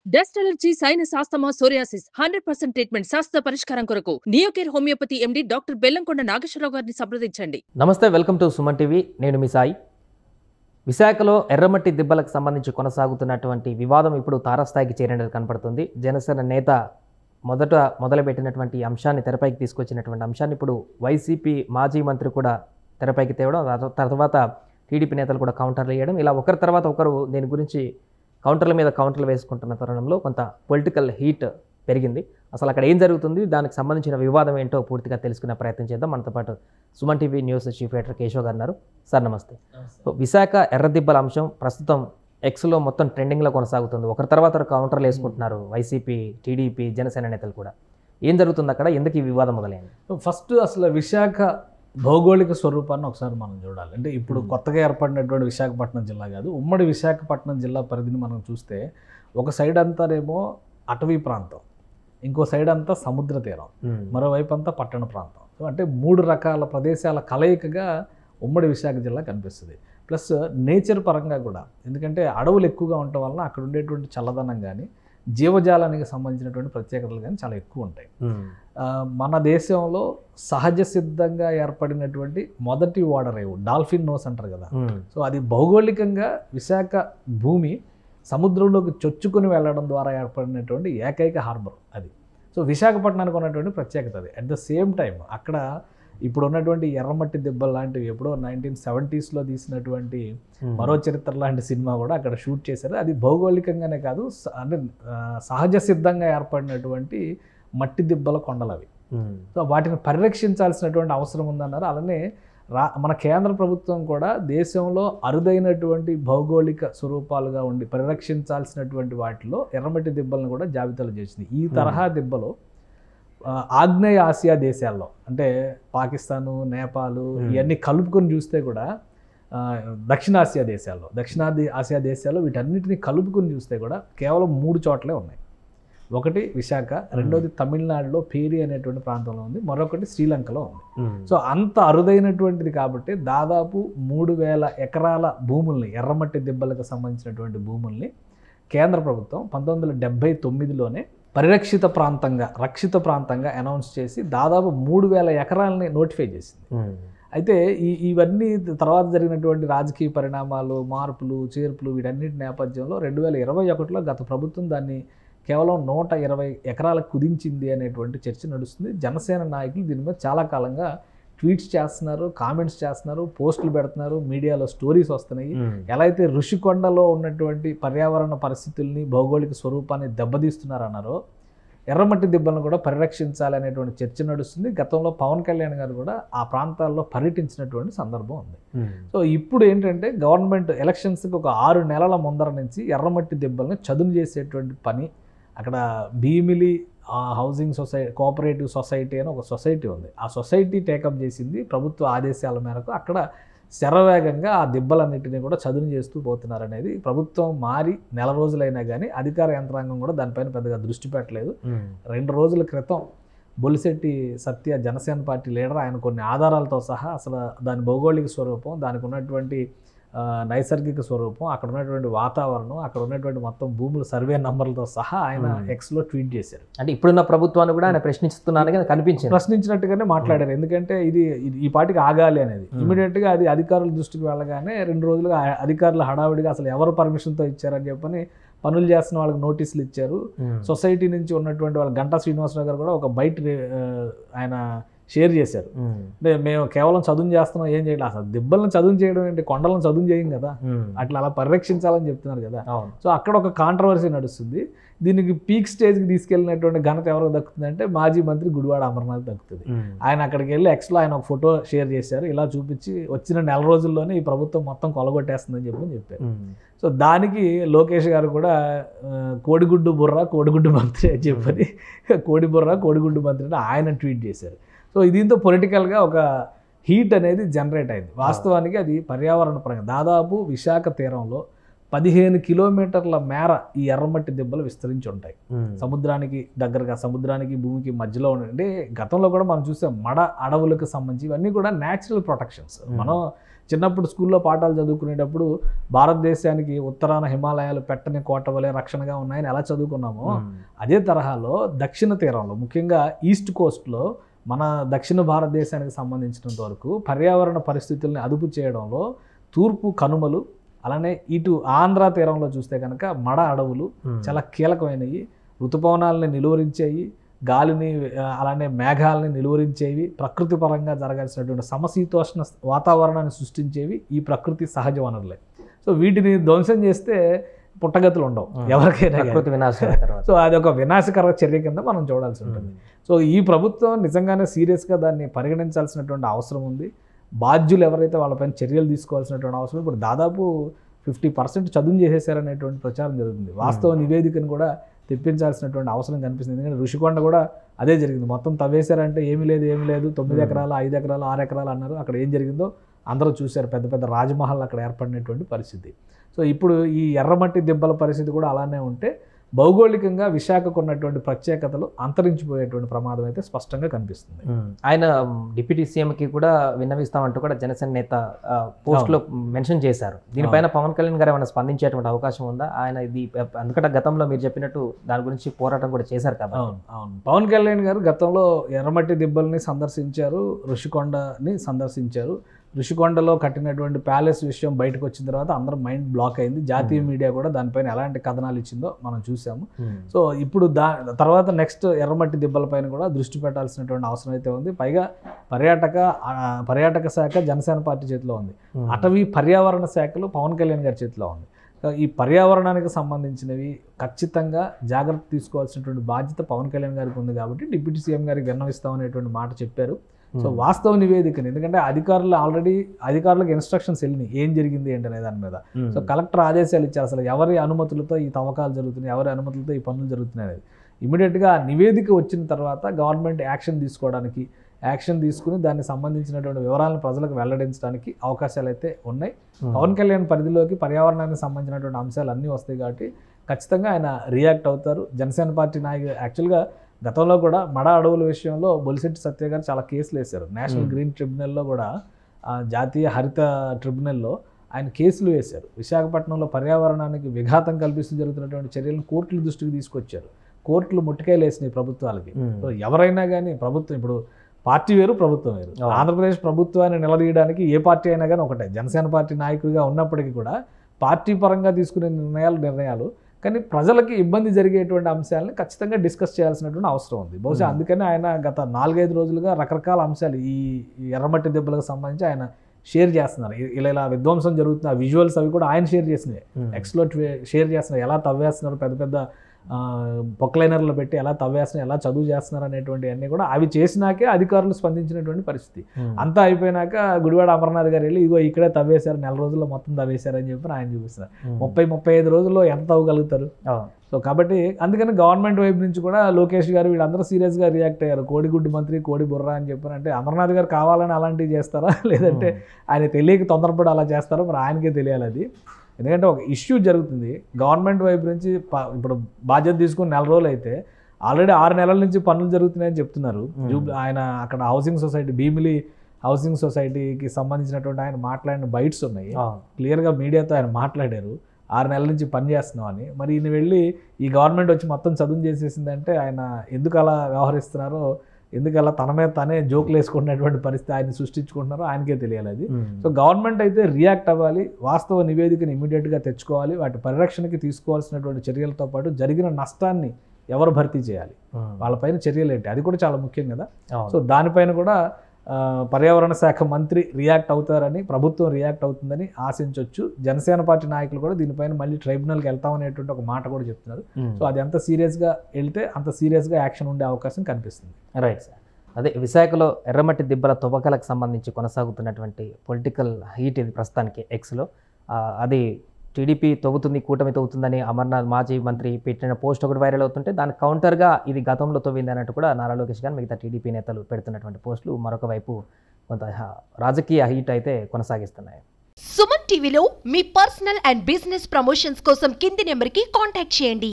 Dust allergy sinus asthma psoriasis hundred percent treatment శాస్త్ర పరిష్కారం కొరకు Neocare homeopathy MD doctor Bellamkonda Nageswararao గారిని సంప్రదించండి నమస్తే వెల్కమ్ టు సుమన్ టీవీ నేను మీ సాయి విశాఖలో ఎర్రమట్టి దిబ్బలకు సంబంధించి కొనసాగుతున్నటువంటి వివాదం ఇప్పుడు తారస్థాయికి చేరినట్టు కనపడుతుంది జనసేన నేత మొదట మొదలుపెట్టినటువంటి అంశాన్ని తెరపైకి తీసుకొచ్చినటువంటి అంశాన్ని ఇప్పుడు వైసీపీ మాజీ మంత్రి కూడా తెరపైకి తేవడం ఆ తర్వాత టీడీపీ నేతలు కూడా కౌంటర్లు వేయడం ఇలా ఒకరి తర్వాత ఒకరు దీని గురించి కౌంటర్ల మీద కౌంటర్లు వేసుకుంటున్న తరుణంలో కొంత పొలిటికల్ హీట్ పెరిగింది అసలు అక్కడ ఏం జరుగుతుంది దానికి సంబంధించిన వివాదం ఏంటో పూర్తిగా తెలుసుకునే ప్రయత్నం చేద్దాం మనతో పాటు Suman TV news chief editor Keshav గారు ఉన్నారు సార్ నమస్తే సో విశాఖ ఎర్రదిబ్బల అంశం ప్రస్తుతం ఎక్స్లో మొత్తం ట్రెండింగ్లో కొనసాగుతుంది ఒకరి తర్వాత ఒకరు కౌంటర్లు వేసుకుంటున్నారు వైసీపీ టీడీపీ జనసేన నేతలు కూడా ఏం జరుగుతుంది అక్కడ ఎందుకు ఈ వివాదం మొదలైంది ఫస్ట్ అసలు విశాఖ భౌగోళిక స్వరూపాన్ని ఒకసారి మనం చూడాలి అంటే ఇప్పుడు Hmm. కొత్తగా ఏర్పడినటువంటి విశాఖపట్నం జిల్లా కాదు ఉమ్మడి విశాఖపట్నం జిల్లా పరిధిని మనం చూస్తే ఒక సైడ్ అంతానేమో అటవీ ప్రాంతం ఇంకో సైడ్ అంతా సముద్ర తీరం మరోవైపు అంతా పట్టణ ప్రాంతం సో అంటే మూడు రకాల ప్రదేశాల కలయికగా ఉమ్మడి విశాఖ జిల్లా కనిపిస్తుంది ప్లస్ నేచర్ పరంగా కూడా ఎందుకంటే అడవులు ఎక్కువగా ఉండటం వలన అక్కడ ఉండేటువంటి చల్లదనం కానీ జీవజాలానికి సంబంధించినటువంటి ప్రత్యేకతలు కానీ చాలా ఎక్కువ ఉంటాయి ఆ, మన దేశంలో సహజ సిద్ధంగా ఏర్పడినటువంటి మొదటి ఓడరేవు డాల్ఫిన్ నోస్ అంటారు కదా సో అది భౌగోళికంగా విశాఖ భూమి సముద్రంలోకి చొచ్చుకొని వెళ్ళడం ద్వారా ఏర్పడినటువంటి ఏకైక హార్బర్ అది సో విశాఖపట్నానికి ఉన్నటువంటి ప్రత్యేకత అది అట్ ద సేమ్ టైం అక్కడ ఇప్పుడు ఉన్నటువంటి ఎర్రమట్టి దెబ్బలు లాంటివి ఎప్పుడో నైన్టీన్ సెవెంటీస్లో తీసినటువంటి మరో చరిత్ర లాంటి సినిమా కూడా అక్కడ షూట్ చేశారు అది భౌగోళికంగానే కాదు స- అంటే ఆ, సహజ సిద్ధంగా ఏర్పడినటువంటి మట్టి దిబ్బల కొండలు అవి సో వాటిని పరిరక్షించాల్సినటువంటి అవసరం ఉందన్నారు అలానే రా మన కేంద్ర ప్రభుత్వం కూడా దేశంలో అరుదైనటువంటి భౌగోళిక స్వరూపాలుగా ఉండి పరిరక్షించాల్సినటువంటి వాటిలో ఎర్రమట్టి దిబ్బలను కూడా జాబితాలు చేసింది ఈ తరహా దిబ్బలు ఆ, ఆగ్నేయ ఆసియా దేశాల్లో అంటే పాకిస్తాను నేపాల్ Hmm. ఇవన్నీ కలుపుకొని చూస్తే కూడా ఆ, దక్షిణాసియా దేశాల్లో దక్షిణాది ఆసియా దేశాల్లో వీటన్నిటిని కలుపుకొని చూస్తే కూడా కేవలం మూడు చోట్లే ఉన్నాయి ఒకటి విశాఖ రెండోది తమిళనాడులో పేరి అనేటువంటి ప్రాంతంలో ఉంది మరొకటి శ్రీలంకలో ఉంది సో అంత అరుదైనటువంటిది కాబట్టి దాదాపు మూడు వేల ఎకరాల భూముల్ని ఎర్రమట్టి దిబ్బలకు సంబంధించినటువంటి భూముల్ని కేంద్ర ప్రభుత్వం పంతొమ్మిది వందల డెబ్బై తొమ్మిదిలోనే పరిరక్షిత ప్రాంతంగా రక్షిత ప్రాంతంగా అనౌన్స్ చేసి దాదాపు మూడు వేల ఎకరాలని నోటిఫై చేసింది అయితే ఈ ఇవన్నీ తర్వాత జరిగినటువంటి రాజకీయ పరిణామాలు మార్పులు చేర్పులు వీటన్నిటి నేపథ్యంలో రెండు వేల ఇరవై ఒకటిలో గత ప్రభుత్వం దాన్ని కేవలం నూట ఇరవై ఎకరాలకు కుదించింది అనేటువంటి చర్చ నడుస్తుంది జనసేన నాయకులు దీని మీద చాలా కాలంగా ట్వీట్స్ చేస్తున్నారు కామెంట్స్ చేస్తున్నారు పోస్టులు పెడుతున్నారు మీడియాలో స్టోరీస్ వస్తున్నాయి ఎలా అయితే ఋషికొండలో ఉన్నటువంటి పర్యావరణ పరిస్థితుల్ని భౌగోళిక స్వరూపాన్ని దెబ్బతీస్తున్నారన్నారో ఎర్రమట్టి దిబ్బలను కూడా పరిరక్షించాలి అనేటువంటి చర్చ నడుస్తుంది గతంలో పవన్ కళ్యాణ్ గారు కూడా ఆ ప్రాంతాల్లో పర్యటించినటువంటి సందర్భం ఉంది సో ఇప్పుడు ఏంటంటే గవర్నమెంట్ ఎలక్షన్స్కి ఒక ఆరు నెలల ముందర నుంచి ఎర్రమట్టి దెబ్బల్ని చదును చేసేటువంటి పని అక్కడ భీమిలి ఆ హౌసింగ్ సొసైటీ కోఆపరేటివ్ సొసైటీ అని ఒక సొసైటీ ఉంది ఆ సొసైటీ టేకప్ చేసింది ప్రభుత్వ ఆదేశాల మేరకు అక్కడ శరవేగంగా ఆ దెబ్బలన్నింటినీ కూడా చదును చేస్తూ పోతున్నారు అనేది ప్రభుత్వం మారి నెల రోజులైనా కానీ అధికార యంత్రాంగం కూడా దానిపైన పెద్దగా దృష్టి పెట్టలేదు రెండు రోజుల క్రితం బొలిశెట్టి సత్య జనసేన పార్టీ లీడర్ ఆయన కొన్ని ఆధారాలతో సహా అసలు దాని భౌగోళిక స్వరూపం దానికి ఉన్నటువంటి ఆ, నైసర్గిక స్వరూపం అక్కడ ఉన్నటువంటి వాతావరణం అక్కడ ఉన్నటువంటి మొత్తం భూముల సర్వే నంబర్లతో సహా ఆయన Hmm. ఎక్స్లో ట్వీట్ చేశారు అంటే ఇప్పుడున్న ప్రభుత్వాన్ని కూడా ఆయన ప్రశ్నిస్తున్నారని కదా కనిపించింది ప్రశ్నించినట్టుగానే మాట్లాడారు ఎందుకంటే ఇది ఇది ఈ పాటికి ఆగాలి అనేది Hmm. ఇమీడియట్ గా అది అధికారుల దృష్టికి వెళ్ళగానే రెండు రోజులుగా ఆ అధికారులు హడావిడిగా అసలు ఎవరు పర్మిషన్తో ఇచ్చారని చెప్పని పనులు చేస్తున్న వాళ్ళకి నోటీసులు ఇచ్చారు సొసైటీ నుంచి ఉన్నటువంటి వాళ్ళ గంటా శ్రీనివాసరావు గారు కూడా ఒక బయట రే- ఆ, ఆయన షేర్ చేశారు అంటే మేము కేవలం చదువు చేస్తున్నాం ఏం చేయలేదు అసలు దిబ్బలను చదువు చేయడం ఏంటి కొండలను చదువు చేయం కదా అట్లా అలా పరిరక్షించాలని చెప్తున్నారు కదా అవును సో అక్కడ ఒక కాంట్రవర్సీ నడుస్తుంది దీనికి పీక్ స్టేజ్కి తీసుకెళ్ళినటువంటి ఘనత ఎవరికి దక్కుతుంది అంటే మాజీ మంత్రి గుడివాడ అమర్నాథ్ దక్కుతుంది ఆయన అక్కడికి వెళ్ళి ఎక్స్లో ఆయన ఒక ఫోటో షేర్ చేశారు ఇలా చూపించి వచ్చిన నెల రోజుల్లోనే ఈ ప్రభుత్వం మొత్తం కొలగొట్టేస్తుందని చెప్పి చెప్పారు సో దానికి లోకేష్ గారు కూడా ఆ, కోడిగుడ్డు బుర్ర కోడిగుడ్డు మంత్రి అని చెప్పని కోడి బుర్ర కోడిగుడ్డు మంత్రి అని ఆయన ట్వీట్ చేశారు సో దీంతో పొలిటికల్గా ఒక హీట్ అనేది జనరేట్ అయింది వాస్తవానికి అది పర్యావరణ పరంగా దాదాపు విశాఖ తీరంలో పదిహేను కిలోమీటర్ల మేర ఈ ఎర్రమట్టి దెబ్బలు విస్తరించి ఉంటాయి ఉమ్. సముద్రానికి దగ్గరగా సముద్రానికి భూమికి మధ్యలో ఉండే గతంలో కూడా మనం చూసాం మడ అడవులకు సంబంధించి ఇవన్నీ కూడా న్యాచురల్ ప్రొటెక్షన్స్ Hmm. మనం చిన్నప్పుడు స్కూల్లో పాఠాలు చదువుకునేటప్పుడు భారతదేశానికి ఉత్తరాన హిమాలయాలు పెట్టని కోట వలె రక్షణగా ఉన్నాయని ఎలా చదువుకున్నామో ఉమ్. అదే తరహాలో దక్షిణ తీరంలో ముఖ్యంగా ఈస్ట్ కోస్ట్లో మన దక్షిణ భారతదేశానికి సంబంధించినంత వరకు పర్యావరణ పరిస్థితుల్ని అదుపు చేయడంలో తూర్పు కనుమలు అలానే ఇటు ఆంధ్ర తీరంలో చూస్తే కనుక మడ అడవులు ఉమ్. చాలా కీలకమైనవి ఋతుపవనాలని నిలువరించేవి గాలిని ఆ, అలానే మేఘాలని నిలువరించేవి ప్రకృతి పరంగా జరగాల్సినటువంటి సమశీతోష్ణ వాతావరణాన్ని సృష్టించేవి ఈ ప్రకృతి సహజ వనరులే సో వీటిని ధ్వంసం చేస్తే పుట్టగతులు ఉండవు Hmm. ఎవరికైనా కానీ. ప్రకృతి వినాశనం తర్వాత సో అది ఒక వినాశకర చర్య కింద మనం చూడాల్సి ఉంటుంది సో ఈ ప్రభుత్వం నిజంగానే సీరియస్గా దాన్ని పరిగణించాల్సినటువంటి అవసరం ఉంది బాధ్యులు ఎవరైతే వాళ్ళపైన చర్యలు తీసుకోవాల్సినటువంటి అవసరం ఇప్పుడు దాదాపు ఫిఫ్టీ పర్సెంట్ చదువు చేసేసారనేటువంటి ప్రచారం జరుగుతుంది వాస్తవ నివేదికను కూడా తెప్పించాల్సినటువంటి అవసరం కనిపిస్తుంది ఎందుకంటే ఋషికొండ కూడా అదే జరిగింది మొత్తం తవ్వేశారంటే ఏమీ లేదు ఏమీ లేదు తొమ్మిది Hmm. ఎకరాలు ఐదు ఎకరాలు ఆరు ఎకరాలు అన్నారు అక్కడ ఏం జరిగిందో అందరూ చూశారు పెద్ద పెద్ద రాజమహల్ అక్కడ ఏర్పడినటువంటి పరిస్థితి సో ఇప్పుడు ఈ ఎర్రమట్టి దెబ్బల పరిస్థితి కూడా అలానే ఉంటే భౌగోళికంగా విశాఖకు ఉన్నటువంటి ప్రత్యేకతలు అంతరించిపోయేటువంటి ప్రమాదం అయితే స్పష్టంగా కనిపిస్తుంది ఉమ్. ఆయన డిప్యూటీ సీఎంకి కూడా విన్నవిస్తామంటూ కూడా జనసేన నేత ఆ, పోస్ట్లో మెన్షన్ చేశారు దీనిపైన పవన్ కళ్యాణ్ గారు ఏమైనా స్పందించేటువంటి అవకాశం ఉందా ఆయన ఇది ఎందుకంటే గతంలో మీరు చెప్పినట్టు దాని గురించి పోరాటం కూడా చేశారు కాబట్టి అవును అవును పవన్ కళ్యాణ్ గారు గతంలో ఎర్రమట్టి దిబ్బల్ని సందర్శించారు ఋషికొండని సందర్శించారు ఋషికొండలో కట్టినటువంటి ప్యాలెస్ విషయం బయటకు వచ్చిన తర్వాత అందరం మైండ్ బ్లాక్ అయింది జాతీయ Hmm. మీడియా కూడా దానిపైన ఎలాంటి కథనాలు ఇచ్చిందో మనం చూసాము ఉమ్. సో ఇప్పుడు దా తర్వాత నెక్స్ట్ ఎర్రమట్టి దిబ్బలపైన కూడా దృష్టి పెట్టాల్సినటువంటి అవసరం అయితే ఉంది పైగా పర్యాటక ఆ, పర్యాటక శాఖ జనసేన పార్టీ చేతిలో ఉంది ఉమ్. అటవీ పర్యావరణ శాఖలో పవన్ కళ్యాణ్ గారి చేతిలో ఉంది సో ఈ పర్యావరణానికి సంబంధించినవి ఖచ్చితంగా జాగ్రత్త తీసుకోవాల్సినటువంటి బాధ్యత పవన్ కళ్యాణ్ గారికి ఉంది కాబట్టి డిప్యూటీ సీఎం గారికి విన్నవిస్తామనేటువంటి మాట చెప్పారు సో ఉమ్. వాస్తవ నివేదికని ఎందుకంటే అధికారులు ఆల్రెడీ అధికారులకు ఇన్స్ట్రక్షన్స్ వెళ్ళినాయి ఏం జరిగింది ఏంటనే దాని మీద ఉమ్. సో కలెక్టర్ ఆదేశాలు ఇచ్చారు అసలు ఎవరి అనుమతులతో ఈ తవ్వకాలు జరుగుతున్నాయి ఎవరి అనుమతులతో ఈ పనులు జరుగుతున్నాయి అనేది ఇమీడియట్గా ఆ నివేదిక వచ్చిన తర్వాత గవర్నమెంట్ యాక్షన్ తీసుకోవడానికి యాక్షన్ తీసుకుని దానికి సంబంధించినటువంటి వివరాలను ప్రజలకు వెల్లడించడానికి అవకాశాలు అయితే ఉన్నాయి ఉమ్. పవన్ కళ్యాణ్ పరిధిలోకి పర్యావరణానికి సంబంధించినటువంటి అంశాలు అన్నీ వస్తాయి కాబట్టి ఖచ్చితంగా ఆయన రియాక్ట్ అవుతారు జనసేన పార్టీ నాయకులు యాక్చువల్గా గతంలో కూడా మడ అడవుల విషయంలో బొలిశెట్టి సత్య గారు చాలా కేసులు వేశారు నేషనల్ Hmm. గ్రీన్ ట్రిబ్యునల్లో కూడా ఆ, జాతీయ హరిత ట్రిబ్యునల్లో ఆయన కేసులు వేశారు విశాఖపట్నంలో పర్యావరణానికి విఘాతం కల్పిస్తూ జరుగుతున్నటువంటి చర్యలను కోర్టుల దృష్టికి తీసుకొచ్చారు కోర్టులు ముట్టికాయలు వేసినాయి ప్రభుత్వాలకి ఉమ్. సో ఎవరైనా కానీ ప్రభుత్వం ఇప్పుడు పార్టీ వేరు ప్రభుత్వం వేరు అవును. ఆంధ్రప్రదేశ్ ప్రభుత్వాన్ని నిలదీయడానికి ఏ పార్టీ అయినా కానీ ఒకటే జనసేన పార్టీ నాయకుడిగా ఉన్నప్పటికీ కూడా పార్టీ పరంగా తీసుకునే నిర్ణయాలు నిర్ణయాలు కానీ ప్రజలకి ఇబ్బంది జరిగేటువంటి అంశాలను ఖచ్చితంగా డిస్కస్ చేయాల్సినటువంటి అవసరం ఉంది బహుశా Hmm. అందుకని ఆయన గత నాలుగైదు రోజులుగా రకరకాల అంశాలు ఈ ఈ ఎర్రమట్టి దెబ్బలకు సంబంధించి ఆయన షేర్ చేస్తున్నారు ఇ- ఇలా ఇలా విధ్వంసం జరుగుతున్న విజువల్స్ అవి కూడా ఆయన షేర్ చేసినాయి ఉమ్. ఎక్స్లో షేర్ చేస్తున్నారు ఎలా తవ్వేస్తున్నారు పెద్ద పెద్ద పొక్లైనర్లు పెట్టి ఎలా తవ్వేస్తున్నారు ఎలా చదువు చేస్తున్నారు అనేటువంటి అన్నీ కూడా అవి చేసినాకే అధికారులు స్పందించినటువంటి పరిస్థితి ఉమ్. అంతా అయిపోయినాక గుడివాడ అమర్నాథ్ గారు వెళ్ళి ఇగో ఇక్కడే తవ్వేశారు నెల రోజుల్లో మొత్తం తవ్వేశారు అని చెప్పి ఆయన చూపిస్తున్నారు ఉమ్. ముప్పై ముప్పై ఐదు రోజుల్లో ఎంత తవ్వగలుగుతారు అవును. సో కాబట్టి అందుకని గవర్నమెంట్ వైపు నుంచి కూడా లోకేష్ గారు వీళ్ళందరూ సీరియస్గా రియాక్ట్ అయ్యారు కోడిగుడ్డు మంత్రి కోడి బుర్రా అని చెప్పారంటే అమర్నాథ్ గారు కావాలని అలాంటివి చేస్తారా లేదంటే ఆయన తెలియక తొందరపడి అలా చేస్తారో మరి ఆయనకే తెలియాలి అది ఎందుకంటే ఒక ఇష్యూ జరుగుతుంది గవర్నమెంట్ వైపు నుంచి ప- ఇప్పుడు బాధ్యత తీసుకుని నెల రోజులు అయితే ఆల్రెడీ ఆరు నెలల నుంచి పనులు జరుగుతున్నాయని చెప్తున్నారు Hmm. జూబ్ ఆయన అక్కడ హౌసింగ్ సొసైటీ భీమిలి హౌసింగ్ సొసైటీకి సంబంధించినటువంటి ఆయన మాట్లాడిన బైట్స్ ఉన్నాయి అవును. క్లియర్గా మీడియాతో ఆయన మాట్లాడారు ఆరు నెలల నుంచి పని చేస్తున్నాం అని మరి ఈయన వెళ్ళి ఈ గవర్నమెంట్ వచ్చి మొత్తం చదువు చేసేసిందంటే ఆయన ఎందుకు అలా వ్యవహరిస్తున్నారో ఎందుకు అలా తన మీద తనే జోకులు వేసుకున్నటువంటి పరిస్థితి ఆయన సృష్టించుకుంటున్నారో ఆయనకే తెలియాలి అది ఉమ్. సో గవర్నమెంట్ అయితే రియాక్ట్ అవ్వాలి వాస్తవ నివేదికను ఇమీడియట్గా తెచ్చుకోవాలి వాటి పరిరక్షణకి తీసుకోవాల్సినటువంటి చర్యలతో పాటు జరిగిన నష్టాన్ని ఎవరు భర్తీ చేయాలి ఉమ్. వాళ్ళపైన చర్యలు ఏంటి అది కూడా చాలా ముఖ్యం కదా అవును. సో దానిపైన కూడా ఆ, పర్యావరణ శాఖ మంత్రి రియాక్ట్ అవుతారని ప్రభుత్వం రియాక్ట్ అవుతుందని ఆశించవచ్చు జనసేన పార్టీ నాయకులు కూడా దీనిపైన మళ్ళీ ట్రైబ్యునల్కి వెళ్తామనేటువంటి ఒక మాట కూడా చెప్తున్నారు ఉమ్. సో అది ఎంత సీరియస్గా వెళ్తే అంత సీరియస్గా యాక్షన్ ఉండే అవకాశం కనిపిస్తుంది రైట్ సార్ అదే విశాఖలో ఎర్రమట్టి దిబ్బల తవ్వకాలకు సంబంధించి కొనసాగుతున్నటువంటి పొలిటికల్ హీట్ ఇది ప్రస్తుతానికి ఎక్స్లో అది టీడీపీ తవ్వుతుంది కూటమి తవ్వుతుందని అమర్నాథ్ మాజీ మంత్రి పెట్టిన పోస్ట్ ఒకటి వైరల్ అవుతుంటే దాని కౌంటర్గా ఇది గతంలో తవ్వింది అన్నట్టు కూడా నారా లోకేష్ గారు మిగతా టీడీపీ నేతలు పెడుతున్నటువంటి పోస్టులు మరొక వైపు కొంత హ- రాజకీయ హీట్ అయితే కొనసాగిస్తున్నాయి సుమన్ సుమన్ టీవీలో మీ పర్సనల్ అండ్ బిజినెస్ ప్రమోషన్స్ కోసం కింది నెంబర్కి కాంటాక్ట్ చేయండి